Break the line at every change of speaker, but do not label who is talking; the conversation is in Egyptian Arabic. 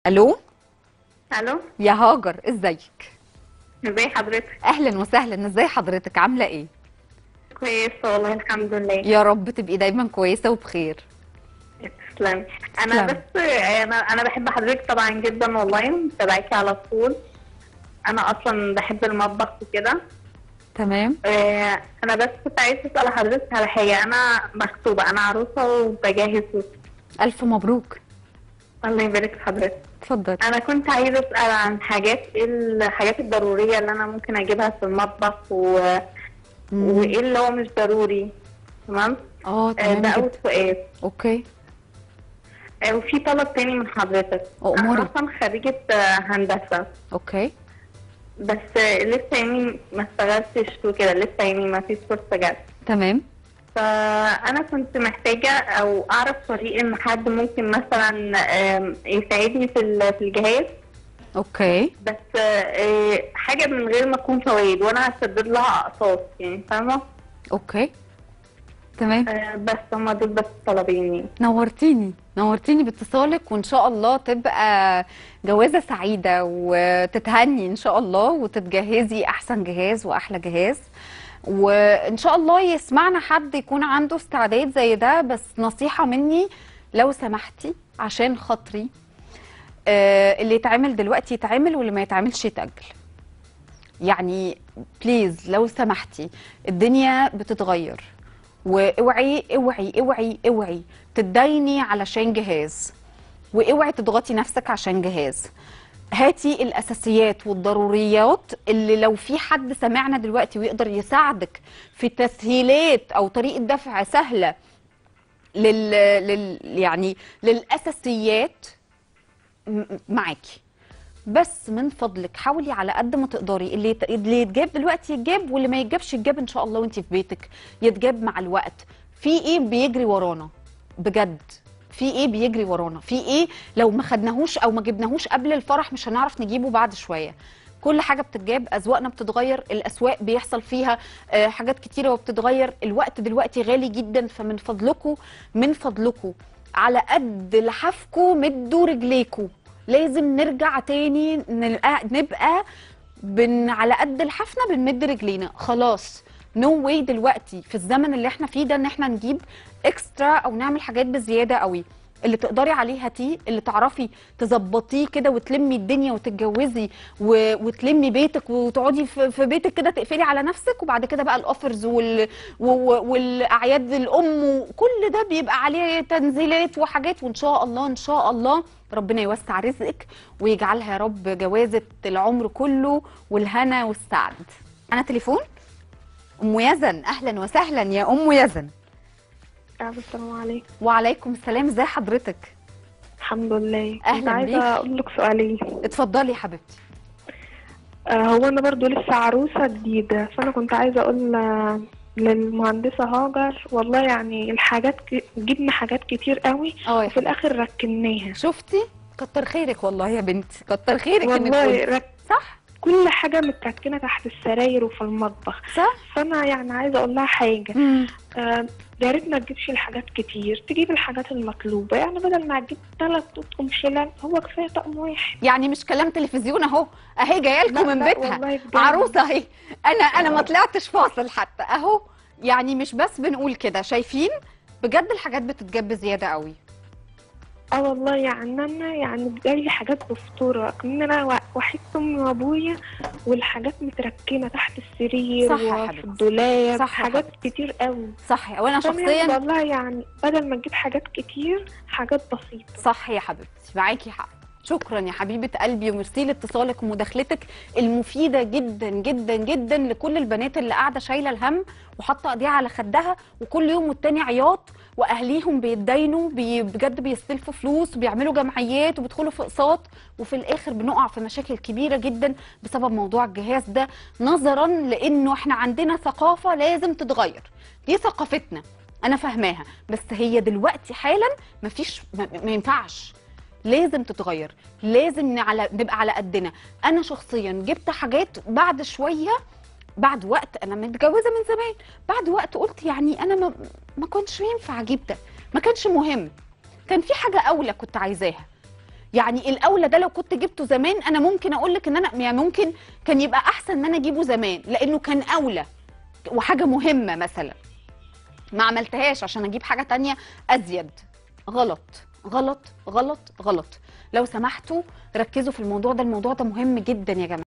الو
الو
يا هاجر ازيك
ازي حضرتك
اهلا وسهلا ازاي حضرتك عامله ايه
كويس والله الحمد لله
يا رب تبقي دايما كويسه وبخير
تسلمي انا
تسلمي.
بس انا انا بحب حضرتك طبعا جدا والله متابعاكي على طول انا اصلا بحب المطبخ وكده
تمام
آه، انا بس كنت عايزه اسال حضرتك على حاجه انا مخطوبه انا عروسه وبجهز
الف مبروك
الله يبارك في حضرتك
اتفضل
انا كنت عايزه اسال عن حاجات ايه الحاجات الضروريه اللي انا ممكن اجيبها في المطبخ و...
مم.
وايه اللي هو مش ضروري تمام
اه
آه،
تمام
ده
جدا.
اول سؤال
اوكي
آه، وفي طلب تاني من حضرتك
أموري.
انا اصلا خريجه آه، هندسه
اوكي
بس آه، لسه يعني ما اشتغلتش وكده لسه يعني ما فيش فرصه جت
تمام
فانا كنت محتاجه او اعرف طريق ان حد ممكن مثلا آم، يساعدني في ال- في الجهاز
اوكي
بس آه، حاجه من غير ما تكون فوائد وانا هسدد لها اقساط يعني فاهمه
اوكي تمام
آه، بس هما دول بس طلبين يعني
نورتيني نورتيني باتصالك وان شاء الله تبقى جوازة سعيدة وتتهني ان شاء الله وتتجهزي احسن جهاز واحلى جهاز وان شاء الله يسمعنا حد يكون عنده استعداد زي ده بس نصيحة مني لو سمحتي عشان خاطري آه، اللي يتعمل دلوقتي يتعمل واللي ما يتعملش يتأجل يعني بليز لو سمحتي الدنيا بتتغير واوعي اوعي اوعي اوعي تتدايني علشان جهاز واوعي تضغطي نفسك عشان جهاز هاتي الاساسيات والضروريات اللي لو في حد سمعنا دلوقتي ويقدر يساعدك في تسهيلات او طريقه دفع سهله لل, لل... يعني للاساسيات م- معاكي بس من فضلك حاولي على قد ما تقدري اللي يت... اللي يتجاب دلوقتي يتجاب واللي ما يتجابش يتجاب ان شاء الله وانت في بيتك يتجاب مع الوقت في ايه بيجري ورانا بجد في ايه بيجري ورانا في ايه لو ما خدناهوش او ما جبناهوش قبل الفرح مش هنعرف نجيبه بعد شويه كل حاجه بتتجاب اذواقنا بتتغير الاسواق بيحصل فيها آه، حاجات كتيره وبتتغير الوقت دلوقتي غالي جدا فمن فضلكم من فضلكم على قد لحافكم مدوا رجليكم لازم نرجع تاني نبقى, نبقى بن على قد لحافنا بنمد رجلينا خلاص نو no واي دلوقتي في الزمن اللي احنا فيه ده ان احنا نجيب اكسترا او نعمل حاجات بزياده قوي اللي تقدري عليه هاتيه اللي تعرفي تظبطيه كده وتلمي الدنيا وتتجوزي و... وتلمي بيتك وتقعدي في... في بيتك كده تقفلي على نفسك وبعد كده بقى الاوفرز وال... و... و- والاعياد الام وكل ده بيبقى عليه تنزيلات وحاجات وان شاء الله ان شاء الله ربنا يوسع رزقك ويجعلها يا رب جوازة العمر كله والهنا والسعد انا تليفون ام يزن اهلا وسهلا يا ام يزن
السلام عليكم
وعليكم السلام ازي حضرتك
الحمد لله
أهلاً
كنت عايزة
بيك.
أقول لك سؤالين
اتفضلي يا حبيبتي
آه، هو أنا برضو لسه عروسة جديدة فأنا كنت عايزة أقول آه، للمهندسة هاجر والله يعني الحاجات ك... جبنا حاجات كتير قوي
اه يا
وفي
حبيبتي
الآخر ركناها
شفتي كتر خيرك والله يا بنتي كتر خيرك انك
والله
قلتي.
رك...
صح
كل حاجة متركنة تحت السراير وفي المطبخ
صح
فأنا يعني عايزة أقول لها حاجة
مم.
آه، يا ريت ما تجيبش الحاجات كتير تجيب الحاجات المطلوبة يعني بدل ما تجيب ثلاث أطقم شلل هو كفاية طقم واحد
يعني مش كلام تلفزيون اهو اهي جايه
لا،
لكم من
لا،
بيتها
والله بجد.
عروسه اهي انا انا ما طلعتش فاصل حتى اهو يعني مش بس بنقول كده شايفين بجد الحاجات بتتجاب بزياده قوي
اه والله يعني انا يعني جاي حاجات بفطورة ان انا وا- وحيد امي وابويا والحاجات متركنة تحت السرير
صح يا
وفي
حبيبتي.
الدولاب
صح يا
حاجات
حبيبتي.
كتير قوي
صح وانا
فأنا
شخصيا
والله يعني بدل ما تجيب حاجات كتير حاجات بسيطة
صح يا حبيبتي معاكي حق شكرا يا حبيبه قلبي وميرسي لاتصالك ومداخلتك المفيده جدا جدا جدا لكل البنات اللي قاعده شايله الهم وحاطه ايديها على خدها وكل يوم والتاني عياط واهليهم بيتداينوا بي بجد بيستلفوا فلوس وبيعملوا جمعيات وبيدخلوا في اقساط وفي الاخر بنقع في مشاكل كبيره جدا بسبب موضوع الجهاز ده نظرا لانه احنا عندنا ثقافه لازم تتغير دي ثقافتنا انا فاهماها بس هي دلوقتي حالا مفيش ما, ما ينفعش لازم تتغير لازم على نبقى على قدنا انا شخصيا جبت حاجات بعد شويه بعد وقت انا متجوزه من زمان بعد وقت قلت يعني انا ما, ما كنتش ينفع اجيب ده ما كانش مهم كان في حاجه اولى كنت عايزاها يعني الاولى ده لو كنت جبته زمان انا ممكن اقول لك ان انا يعني ممكن كان يبقى احسن ان انا اجيبه زمان لانه كان اولى وحاجه مهمه مثلا ما عملتهاش عشان اجيب حاجه تانية ازيد غلط غلط غلط غلط لو سمحتوا ركزوا في الموضوع ده الموضوع ده مهم جدا يا جماعه